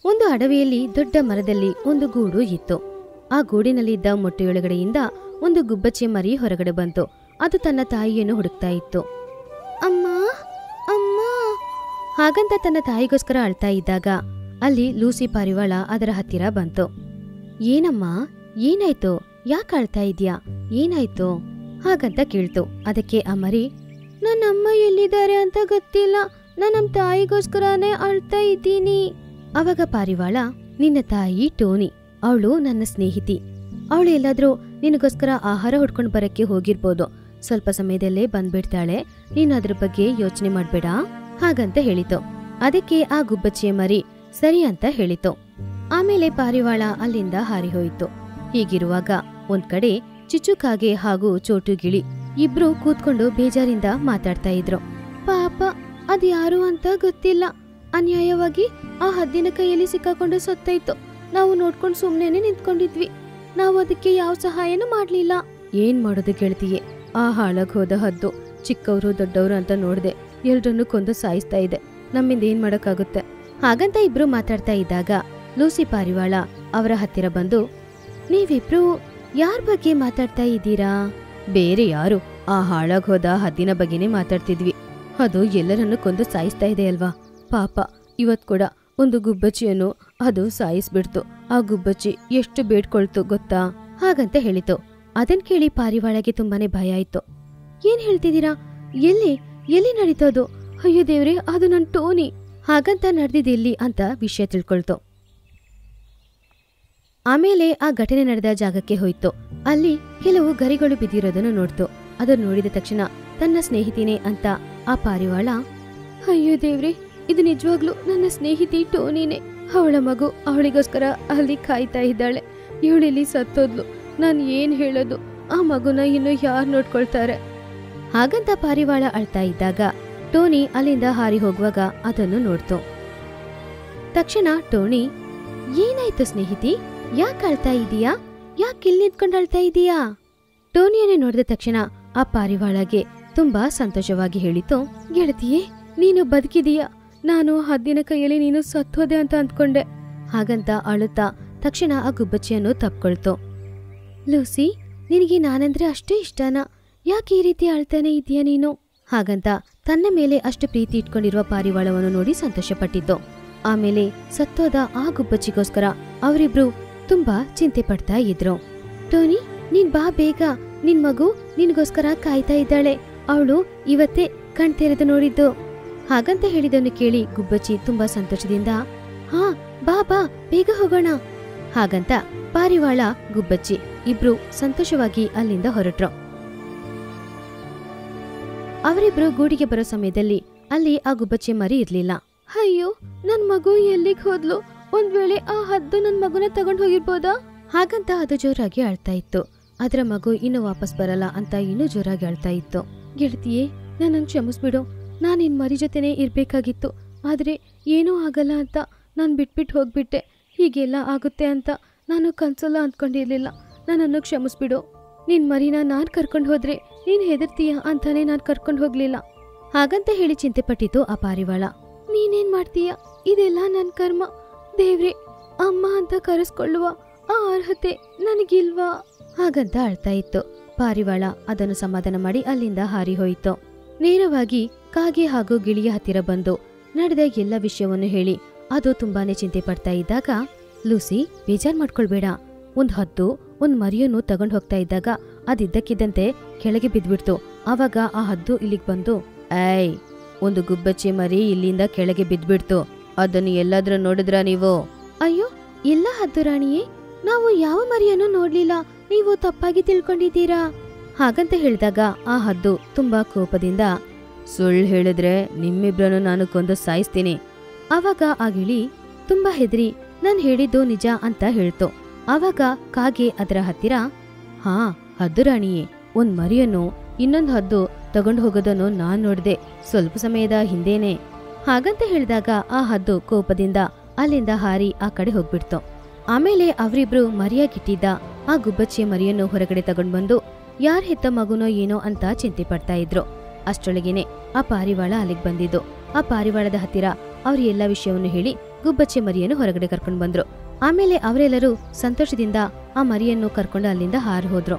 ಒಂದು ಅಡವಿಯಲ್ಲಿ ದೊಡ್ಡ ಮರದಲ್ಲಿ ಒಂದು ಗೂಡು ಇತ್ತು ಆ ಗೂಡಿನಲ್ಲಿದ್ದ ಮೊಟ್ಟೆಯೊಳಗಡೆಯಿಂದ ಒಂದು ಗುಬ್ಬಚ್ಚಿ ಮರಿ ಹೊರಗಡೆ ಬಂತು ಅದು ತನ್ನ ತಾಯಿಯನ್ನು ಹುಡುಕ್ತಾ ಇತ್ತು ಅಮ್ಮ ಅಮ್ಮ ಹಾಗಂತ ತನ್ನ ತಾಯಿಗೋಸ್ಕರ ಅಳ್ತಾ ಇದ್ದಾಗ ಅಲ್ಲಿ ಲೂಸಿ ಪಾರಿವಾಳ ಅದರ ಹತ್ತಿರ ಬಂತು ಏನಮ್ಮ ಏನಾಯ್ತು ಯಾಕೆ ಅಳ್ತಾ ಇದ್ಯಾ ಏನಾಯ್ತು ಹಾಗಂತ ಕೇಳ್ತು ಅದಕ್ಕೆ ಆ ಮರಿ ನನ್ನ ಅಮ್ಮ ಎಲ್ಲಿದ್ದಾರೆ ಅಂತ ಗೊತ್ತಿಲ್ಲ ನಾನು ನಮ್ಮ ತಾಯಿಗೋಸ್ಕರನೇ ಅಳ್ತಾ ಇದ್ದೀನಿ ಅವಾಗ ಪಾರಿವಾಳ ನಿನ್ನ ತಾಯಿ ಟೋನಿ ಅವಳು ನನ್ನ ಸ್ನೇಹಿತಿ ಅವಳು ಎಲ್ಲಾದ್ರೂ ನಿನಗೋಸ್ಕರ ಆಹಾರ ಹುಡ್ಕೊಂಡು ಬರಕ್ಕೆ ಹೋಗಿರ್ಬೋದು ಸ್ವಲ್ಪ ಸಮಯದಲ್ಲೇ ಬಂದ್ಬಿಡ್ತಾಳೆ ನೀನು ಅದ್ರ ಬಗ್ಗೆ ಯೋಚನೆ ಮಾಡ್ಬೇಡ ಹಾಗಂತ ಹೇಳಿತು ಅದಕ್ಕೆ ಆ ಗುಬ್ಬಚ್ಚಿಯ ಮರಿ ಸರಿ ಅಂತ ಹೇಳಿತು ಆಮೇಲೆ ಪಾರಿವಾಳ ಅಲ್ಲಿಂದ ಹಾರಿ ಹೋಯಿತು ಹೀಗಿರುವಾಗ ಒಂದ್ ಕಡೆ ಚಿಚುಕಾಗೆ ಹಾಗೂ ಚೋಟು ಗಿಳಿ ಇಬ್ರು ಕೂತ್ಕೊಂಡು ಬೇಜಾರಿಂದ ಮಾತಾಡ್ತಾ ಇದ್ರು ಪಾಪ ಅದ್ಯಾರು ಅಂತ ಗೊತ್ತಿಲ್ಲ ಅನ್ಯಾಯವಾಗಿ ಆ ಹದ್ದಿನ ಕೈಯಲ್ಲಿ ಸಿಕ್ಕಾಕೊಂಡು ಸತ್ತೈತು ನಾವು ನೋಡ್ಕೊಂಡು ಸುಮ್ನೆನೆ ನಿಂತ್ಕೊಂಡಿದ್ವಿ ನಾವು ಅದಕ್ಕೆ ಯಾವ ಸಹಾಯನೂ ಮಾಡ್ಲಿಲ್ಲ ಏನ್ ಮಾಡೋದು ಗೆಳತಿಯೇ ಆ ಹಾಳಾಗ್ ಹೋದ ಹದ್ದು ಚಿಕ್ಕವರು ದೊಡ್ಡವರು ಅಂತ ನೋಡ್ದೆ ಎಲ್ರನ್ನೂ ಕೊಂದು ಸಾಯಿಸ್ತಾ ಇದೆ ನಮ್ಮಿಂದ ಏನ್ ಮಾಡಕ್ಕಾಗುತ್ತೆ ಹಾಗಂತ ಇಬ್ರು ಮಾತಾಡ್ತಾ ಇದ್ದಾಗ ಲೂಸಿ ಪಾರಿವಾಳ ಅವರ ಹತ್ತಿರ ಬಂದು ನೀವಿಬ್ರು ಯಾರ ಬಗ್ಗೆ ಮಾತಾಡ್ತಾ ಇದ್ದೀರಾ ಬೇರೆ ಯಾರು ಆ ಹಾಳಾಗ್ ಹೋದ ಹದ್ದಿನ ಬಗ್ಗೆನೇ ಮಾತಾಡ್ತಿದ್ವಿ ಅದು ಎಲ್ಲರನ್ನು ಕೊಂದು ಸಾಯಿಸ್ತಾ ಇದೆ ಅಲ್ವಾ ಪಾಪ ಇವತ್ ಕೂಡ ಒಂದು ಗುಬ್ಬಚ್ಚಿಯನ್ನು ಅದು ಸಾಯಿಸ್ಬಿಡ್ತು ಆ ಗುಬ್ಬಚ್ಚಿ ಎಷ್ಟು ಬೇಡ್ಕೊಳ್ತು ಗೊತ್ತಾ ಹಾಗಂತ ಹೇಳಿತು ಅದನ್ ಕೇಳಿ ಪಾರಿವಾಳಗೆ ತುಂಬಾನೇ ಭಯ ಆಯ್ತು ಏನ್ ಹೇಳ್ತಿದ್ದೀರಾ ಎಲ್ಲಿ ಎಲ್ಲಿ ನಡೀತೋದು ಅಯ್ಯೋ ದೇವ್ರೆ ಅದು ನನ್ ಟೋನಿ ಹಾಗಂತ ನಡೆದಿದ್ದೆಲ್ಲಿ ಅಂತ ವಿಷಯ ತಿಳ್ಕೊಳ್ತು ಆಮೇಲೆ ಆ ಘಟನೆ ನಡೆದ ಜಾಗಕ್ಕೆ ಹೋಯ್ತು ಅಲ್ಲಿ ಕೆಲವು ಗರಿಗಳು ಬಿದ್ದಿರೋದನ್ನು ನೋಡ್ತು ಅದನ್ನು ನೋಡಿದ ತಕ್ಷಣ ತನ್ನ ಸ್ನೇಹಿತಿನೇ ಅಂತ ಆ ಪಾರಿವಾಳ ಅಯ್ಯೋ ದೇವ್ರೆ ಇದು ನಿಜವಾಗ್ಲೂ ನನ್ನ ಸ್ನೇಹಿತಿ ಟೋನಿನೇ ಅವಳ ಮಗು ಅವಳಿಗೋಸ್ಕರ ಅಲ್ಲಿ ಕಾಯ್ತಾ ಇದ್ದಾಳೆ ಇವಳಿಲ್ಲಿ ಸತ್ತೋದ್ಲು ನಾನು ಏನ್ ಹೇಳೋದು ಆ ಮಗುನ ಇನ್ನು ಯಾರು ನೋಡ್ಕೊಳ್ತಾರೆ ಹಾಗಂತ ಪಾರಿವಾಳ ಅಳ್ತಾ ಇದ್ದಾಗ ಟೋನಿ ಅಲ್ಲಿಂದ ಹಾರಿ ಹೋಗುವಾಗ ಅದನ್ನು ನೋಡ್ತು ತಕ್ಷಣ ಟೋನಿ ಏನಾಯ್ತು ಸ್ನೇಹಿತಿ ಯಾಕೆ ಅಳ್ತಾ ಇದೀಯಾ ಯಾಕೆ ಇಲ್ಲಿ ನಿಂತ್ಕೊಂಡು ಅಳ್ತಾ ಇದೀಯಾ ಟೋನಿಯನ್ನೇ ನೋಡಿದ ತಕ್ಷಣ ಆ ಪಾರಿವಾಳಗೆ ತುಂಬಾ ಸಂತೋಷವಾಗಿ ಹೇಳಿತು ಗೆಳತಿಯೇ ನೀನು ಬದುಕಿದೀಯಾ ನಾನು ಹದ್ದಿನ ಕೈಯಲ್ಲಿ ನೀನು ಸತ್ತೋದೆ ಅಂತ ಅಂದ್ಕೊಂಡೆ ಹಾಗಂತ ಅಳುತ್ತಾ ತಕ್ಷಣ ಆ ಗುಬ್ಬಚ್ಚಿಯನ್ನು ತಪ್ಕೊಳ್ತು ಲೂಸಿ ನಿನಗೆ ನಾನಂದ್ರೆ ಅಷ್ಟೇ ಇಷ್ಟನಾ ಯಾಕೆ ಈ ರೀತಿ ಅಳ್ತಾನೆ ಇದೀಯ ನೀನು ಹಾಗಂತ ತನ್ನ ಮೇಲೆ ಅಷ್ಟು ಪ್ರೀತಿ ಇಟ್ಕೊಂಡಿರುವ ಪಾರಿವಾಳವನ್ನು ನೋಡಿ ಸಂತೋಷಪಟ್ಟಿತ್ತು ಆಮೇಲೆ ಸತ್ತೋದ ಆ ಗುಬ್ಬಚ್ಚಿಗೋಸ್ಕರ ಅವರಿಬ್ರು ತುಂಬಾ ಚಿಂತೆ ಪಡ್ತಾ ಇದ್ರು ಟೋನಿ ನೀನ್ ಬಾ ಬೇಗ ನಿನ್ ಮಗು ನಿನ್ಗೋಸ್ಕರ ಕಾಯ್ತಾ ಇದ್ದಾಳೆ ಅವಳು ಇವತ್ತೇ ಕಣ್ತೆರೆದು ನೋಡಿದ್ದು ಹಾಗಂತ ಹೇಳಿದನ್ನು ಕೇಳಿ ಗುಬ್ಬಚ್ಚಿ ತುಂಬಾ ಸಂತೋಷದಿಂದ ಹಾ ಬಾ ಬಾ ಬೇಗ ಹೋಗೋಣ ಹಾಗಂತ ಪಾರಿವಾಳ ಗುಬ್ಬಚ್ಚಿ ಇಬ್ರು ಸಂತೋಷವಾಗಿ ಅಲ್ಲಿಂದ ಹೊರಟ್ರು ಅವರಿಬ್ರು ಗೂಡಿಗೆ ಬರೋ ಸಮಯದಲ್ಲಿ ಅಲ್ಲಿ ಆ ಗುಬ್ಬಚ್ಚಿ ಮರಿ ಇರ್ಲಿಲ್ಲ ಅಯ್ಯೋ ನನ್ ಮಗು ಎಲ್ಲಿಗ್ ಹೋದ್ಲು ಒಂದ್ ವೇಳೆ ಆ ಹದ್ದು ನನ್ ಮಗುನ ತಗೊಂಡ್ ಹೋಗಿರ್ಬೋದಾ ಹಾಗಂತ ಅದು ಜೋರಾಗಿ ಅಳ್ತಾ ಇತ್ತು ಅದರ ಮಗು ಇನ್ನು ವಾಪಸ್ ಬರಲ್ಲ ಅಂತ ಇನ್ನೂ ಜೋರಾಗಿ ಅಳ್ತಾ ಇತ್ತು ಗೆಳತಿಯೇ ನನ್ನನ್ನು ಕ್ಷಮಿಸ್ಬಿಡು ನಾನ್ ನಿನ್ ಮರಿ ಜೊತೆನೇ ಇರ್ಬೇಕಾಗಿತ್ತು ಆದ್ರೆ ಏನೂ ಆಗಲ್ಲ ಅಂತ ನಾನ್ ಬಿಟ್ಬಿಟ್ಟು ಹೋಗ್ಬಿಟ್ಟೆ ಹೀಗೆಲ್ಲ ಆಗುತ್ತೆ ಅಂತ ನಾನು ಕನ್ಸಲ್ಲ ಅಂದ್ಕೊಂಡಿರ್ಲಿಲ್ಲ ನನ್ನನ್ನು ಕ್ಷಮಿಸ್ಬಿಡು ನಿನ್ ಮರಿನ ನಾನ್ ಕರ್ಕೊಂಡು ಹೋದ್ರೆ ನೀನ್ ಹೆದರ್ತೀಯ ಅಂತಾನೆ ನಾನ್ ಕರ್ಕೊಂಡು ಹೋಗ್ಲಿಲ್ಲ ಹಾಗಂತ ಹೇಳಿ ಚಿಂತೆ ಪಟ್ಟಿತು ಆ ಪಾರಿವಾಳ ನೀನೇನ್ ಮಾಡ್ತೀಯ ಇದೆಲ್ಲ ನನ್ ಕರ್ಮ ದೇವ್ರೆ ಅಮ್ಮ ಅಂತ ಕರೆಸ್ಕೊಳ್ಳುವ ಆ ಅರ್ಹತೆ ನನಗಿಲ್ವಾ ಹಾಗಂತ ಅಳ್ತಾ ಇತ್ತು ಪಾರಿವಾಳ ಅದನ್ನು ಸಮಾಧಾನ ಮಾಡಿ ಅಲ್ಲಿಂದ ಹಾರಿ ಹೋಯಿತು ನೇರವಾಗಿ ಕಾಗೆ ಹಾಗೂ ಗಿಳಿಯ ಹತ್ತಿರ ಬಂದು ನಡೆದ ಎಲ್ಲ ವಿಷಯವನ್ನು ಹೇಳಿ ಅದು ತುಂಬಾನೇ ಚಿಂತೆ ಪಡ್ತಾ ಇದ್ದಾಗ ಲೂಸಿ ಬೇಜಾರ್ ಮಾಡ್ಕೊಳ್ಬೇಡ ಒಂದ್ ಹದ್ದು ಒಂದ್ ಮರಿಯನ್ನು ತಗೊಂಡ್ ಹೋಗ್ತಾ ಇದ್ದಾಗ ಅದಿದ್ದಕ್ಕಿದ್ದಂತೆ ಕೆಳಗೆ ಬಿದ್ಬಿಡ್ತು ಆವಾಗ ಆ ಹದ್ದು ಇಲ್ಲಿಗ್ ಬಂದು ಏಯ್ ಒಂದು ಗುಬ್ಬಚ್ಚಿ ಮರಿ ಇಲ್ಲಿಂದ ಕೆಳಗೆ ಬಿದ್ಬಿಡ್ತು ಅದನ್ನು ಎಲ್ಲಾದ್ರೂ ನೋಡಿದ್ರ ನೀವು ಅಯ್ಯೋ ಇಲ್ಲ ಹದ್ದು ರಾಣಿಯೇ ನಾವು ಯಾವ ಮರಿಯನ್ನು ನೋಡ್ಲಿಲ್ಲ ನೀವು ತಪ್ಪಾಗಿ ತಿಳ್ಕೊಂಡಿದ್ದೀರಾ ಹಾಗಂತ ಹೇಳಿದಾಗ ಆ ಹದ್ದು ತುಂಬಾ ಕೋಪದಿಂದ ಸುಳ್ಳು ಹೇಳಿದ್ರೆ ನಿಮ್ಮಿಬ್ರನ್ನು ನಾನು ಕೊಂದು ಸಾಯಿಸ್ತೀನಿ ಆವಾಗ ಆ ಗಿಳಿ ತುಂಬಾ ಹೆದರಿ ನಾನ್ ಹೇಳಿದ್ದು ನಿಜ ಅಂತ ಹೇಳ್ತು ಆವಾಗ ಕಾಗೆ ಅದರ ಹತ್ತಿರ ಹಾ ಹದ್ದು ರಾಣಿಯೇ ಒಂದ್ ಮರಿಯನ್ನು ಇನ್ನೊಂದ್ ಹದ್ದು ತಗೊಂಡು ಹೋಗೋದನ್ನು ನಾನ್ ನೋಡ್ದೆ ಸ್ವಲ್ಪ ಸಮಯದ ಹಿಂದೇನೆ ಹಾಗಂತ ಹೇಳಿದಾಗ ಆ ಹದ್ದು ಕೋಪದಿಂದ ಅಲ್ಲಿಂದ ಹಾರಿ ಆ ಕಡೆ ಹೋಗ್ಬಿಡ್ತು ಆಮೇಲೆ ಅವರಿಬ್ರು ಮರಿಯಾಗಿಟ್ಟಿದ್ದ ಆ ಗುಬ್ಬಚ್ಚಿಯ ಮರಿಯನ್ನು ಹೊರಗಡೆ ತಗೊಂಡ್ ಬಂದು ಯಾರ್ ಹೆತ್ತ ಮಗುನೋ ಏನೋ ಅಂತ ಚಿಂತೆ ಪಡ್ತಾ ಇದ್ರು ಅಷ್ಟರೊಳಗೇನೆ ಆ ಪಾರಿವಾಳ ಅಲ್ಲಿಗೆ ಬಂದಿದ್ದು ಆ ಪಾರಿವಾಳದ ಹತ್ತಿರ ಅವ್ರು ಎಲ್ಲ ವಿಷಯವನ್ನು ಹೇಳಿ ಗುಬ್ಬಚ್ಚಿ ಮರಿಯನ್ನು ಹೊರಗಡೆ ಕರ್ಕೊಂಡು ಬಂದ್ರು ಆಮೇಲೆ ಅವರೆಲ್ಲರೂ ಸಂತೋಷದಿಂದ ಆ ಮರಿಯನ್ನು ಕರ್ಕೊಂಡು ಅಲ್ಲಿಂದ ಹಾರಿ ಹೋದ್ರು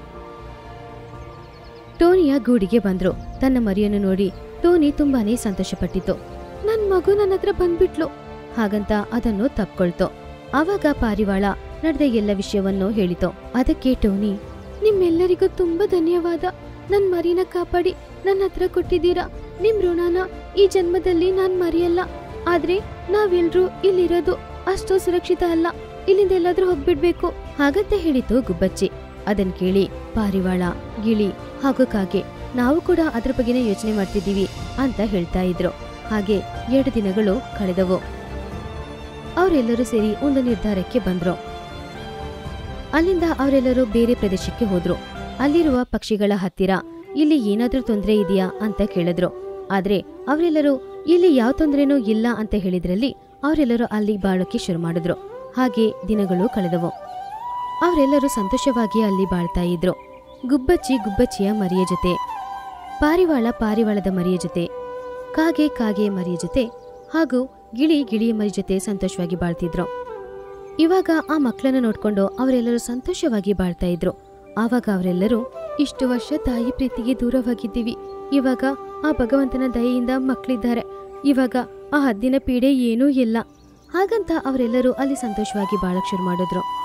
ಟೋನಿಯ ಗೂಡಿಗೆ ಬಂದ್ರು ತನ್ನ ಮರಿಯನ್ನು ನೋಡಿ ಟೋನಿ ತುಂಬಾನೇ ಸಂತೋಷಪಟ್ಟಿತ್ತು ನನ್ ಮಗು ನನ್ನ ಹತ್ರ ಬಂದ್ಬಿಟ್ಲು ಹಾಗಂತ ಅದನ್ನು ತಪ್ಕೊಳ್ತು ಆವಾಗ ಪಾರಿವಾಳ ನಡೆದ ಎಲ್ಲ ವಿಷಯವನ್ನು ಹೇಳಿತು ಅದಕ್ಕೆ ಟೋನಿ ನಿಮ್ಮೆಲ್ಲರಿಗೂ ತುಂಬಾ ಧನ್ಯವಾದ ನನ್ ಮರಿನ ಕಾಪಾಡಿ ನನ್ನ ಹತ್ರ ಕೊಟ್ಟಿದ್ದೀರಾ ನಿಮ್ ಋಣನ ಈ ಜನ್ಮದಲ್ಲಿ ನಾನ್ ಮರೆಯಲ್ಲ ಆದ್ರೆ ನಾವೆಲ್ರೂ ಇಲ್ಲಿರೋದು ಅಷ್ಟು ಸುರಕ್ಷಿತ ಅಲ್ಲ ಇಲ್ಲಿಂದ ಎಲ್ಲಾದ್ರೂ ಹೋಗ್ಬಿಡ್ಬೇಕು ಹಾಗಂತ ಹೇಳಿತು ಗುಬ್ಬಚ್ಚಿ ಅದನ್ ಕೇಳಿ ಪಾರಿವಾಳ ಗಿಳಿ ಹಾಗೂ ಕಾಗೆ ನಾವು ಕೂಡ ಅದ್ರ ಬಗ್ಗೆನೇ ಯೋಚನೆ ಮಾಡ್ತಿದ್ದೀವಿ ಅಂತ ಹೇಳ್ತಾ ಇದ್ರು ಹಾಗೆ ಎರಡು ದಿನಗಳು ಕಳೆದವು ಅವರೆಲ್ಲರೂ ಸೇರಿ ಒಂದು ನಿರ್ಧಾರಕ್ಕೆ ಬಂದ್ರು ಅಲ್ಲಿಂದ ಅವರೆಲ್ಲರೂ ಬೇರೆ ಪ್ರದೇಶಕ್ಕೆ ಹೋದ್ರು ಅಲ್ಲಿರುವ ಪಕ್ಷಿಗಳ ಹತ್ತಿರ ಇಲ್ಲಿ ಏನಾದ್ರೂ ತೊಂದರೆ ಇದೆಯಾ ಅಂತ ಕೇಳಿದ್ರು ಆದ್ರೆ ಅವರೆಲ್ಲರೂ ಇಲ್ಲಿ ಯಾವ ತೊಂದರೆನೂ ಇಲ್ಲ ಅಂತ ಹೇಳಿದ್ರಲ್ಲಿ ಅವರೆಲ್ಲರೂ ಅಲ್ಲಿ ಬಾಳೋಕೆ ಶುರು ಮಾಡಿದ್ರು ಹಾಗೆ ದಿನಗಳು ಕಳೆದವು ಅವರೆಲ್ಲರೂ ಸಂತೋಷವಾಗಿ ಅಲ್ಲಿ ಬಾಳ್ತಾ ಇದ್ರು ಗುಬ್ಬಚ್ಚಿ ಗುಬ್ಬಚ್ಚಿಯ ಮರಿಯ ಜೊತೆ ಪಾರಿವಾಳ ಪಾರಿವಾಳದ ಮರಿಯ ಜೊತೆ ಕಾಗೆ ಕಾಗೆ ಮರಿಯ ಜೊತೆ ಹಾಗೂ ಗಿಳಿ ಗಿಳಿಯ ಮರಿ ಜೊತೆ ಸಂತೋಷವಾಗಿ ಬಾಳ್ತಿದ್ರು ಇವಾಗ ಆ ಮಕ್ಕಳನ್ನ ನೋಡ್ಕೊಂಡು ಅವರೆಲ್ಲರೂ ಸಂತೋಷವಾಗಿ ಬಾಳ್ತಾ ಇದ್ರು ಆವಾಗ ಅವರೆಲ್ಲರೂ ಇಷ್ಟು ವರ್ಷ ತಾಯಿ ಪ್ರೀತಿಗೆ ದೂರವಾಗಿದ್ದೀವಿ ಇವಾಗ ಆ ಭಗವಂತನ ದಯೆಯಿಂದ ಮಕ್ಕಳಿದ್ದಾರೆ ಇವಾಗ ಆ ಹದ್ದಿನ ಪೀಡೆ ಏನೂ ಇಲ್ಲ ಹಾಗಂತ ಅವರೆಲ್ಲರೂ ಅಲ್ಲಿ ಸಂತೋಷವಾಗಿ ಬಾಳಕ್ ಶುರು ಮಾಡಿದ್ರು